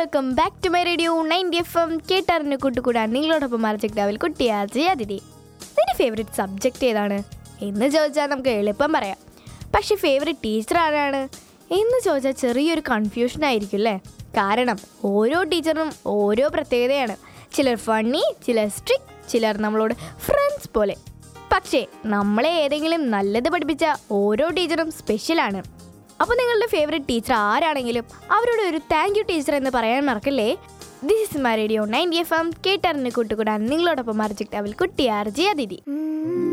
welcome back to my radio ninety F M കേട്ടറിന് കൂട്ടുകൂടാൻ നിങ്ങളോടൊപ്പം മറച്ചിട്ടാവിൽ കുട്ടിയാജി അതിഥി നിന്റെ ഫേവറേറ്റ് സബ്ജക്റ്റ് ഏതാണ് എന്ന് ചോദിച്ചാൽ നമുക്ക് എളുപ്പം പറയാം പക്ഷെ ഫേവറേറ്റ് ടീച്ചർ ആരാണ് എന്ന് ചോദിച്ചാൽ ചെറിയൊരു കൺഫ്യൂഷൻ ആയിരിക്കും അല്ലേ കാരണം ഓരോ ടീച്ചറും ഓരോ പ്രത്യേകതയാണ് ചിലർ ഫണ്ണി ചിലർ സ്ട്രിക്റ്റ് ചിലർ നമ്മളോട് ഫ്രണ്ട്സ് പോലെ പക്ഷേ നമ്മളെ ഏതെങ്കിലും നല്ലത് പഠിപ്പിച്ച ഓരോ ടീച്ചറും സ്പെഷ്യലാണ് അപ്പോൾ നിങ്ങളുടെ ഫേവറേറ്റ് ടീച്ചർ ആരാണെങ്കിലും അവരോട് ഒരു താങ്ക് യു ടീച്ചർ എന്ന് പറയാൻ മറക്കല്ലേ this is my radio ninety F M കേട്ടറിന് കൂട്ടുകൂടാൻ നിങ്ങളോടൊപ്പം മറിച്ചിട്ടാവിൽ കുട്ടി ആർജി അതിഥി